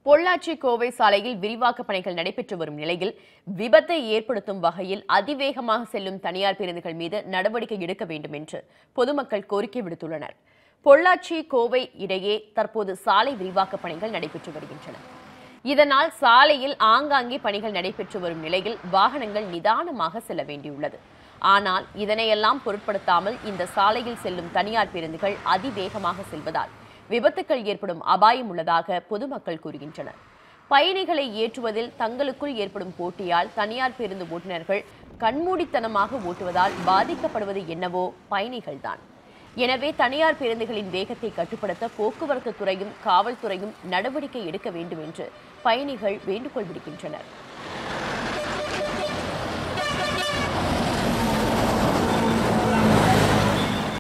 பொள்ளாச்சி கோவை சாலையில் விரிவாக்க பணிகள் நடைபெற்று வரும் நிலையில் விபத்தை ஏற்படுத்தும் வகையில் அதிவேகமாக செல்லும் தனியார் பேருந்துகள் மீது நடவடிக்கை எடுக்க வேண்டும் என்று பொதுமக்கள் கோரிக்கை விடுத்துள்ளனர் பொள்ளாச்சி கோவை இடையே தற்போது சாலை விரிவாக்க பணிகள் நடைபெற்று வருகின்றன இதனால் சாலையில் ஆங்காங்கே பணிகள் நடைபெற்று வரும் நிலையில் வாகனங்கள் நிதானமாக செல்ல வேண்டியுள்ளது ஆனால் இதனையெல்லாம் பொருட்படுத்தாமல் இந்த சாலையில் செல்லும் தனியார் பேருந்துகள் அதிவேகமாக செல்வதால் விபத்துக்கள் ஏற்படும் அபாயம் உள்ளதாக பொதுமக்கள் கூறுகின்றனர் பயணிகளை ஏற்றுவதில் தங்களுக்குள் ஏற்படும் போட்டியால் தனியார் பேருந்து ஓட்டுநர்கள் கண்மூடித்தனமாக ஓட்டுவதால் பாதிக்கப்படுவது என்னவோ பயணிகள்தான் எனவே தனியார் பேருந்துகளின் வேகத்தை கட்டுப்படுத்த போக்குவரத்து துறையும் காவல்துறையும் நடவடிக்கை எடுக்க வேண்டும் என்று பயணிகள் வேண்டுகோள் விடுக்கின்றனர்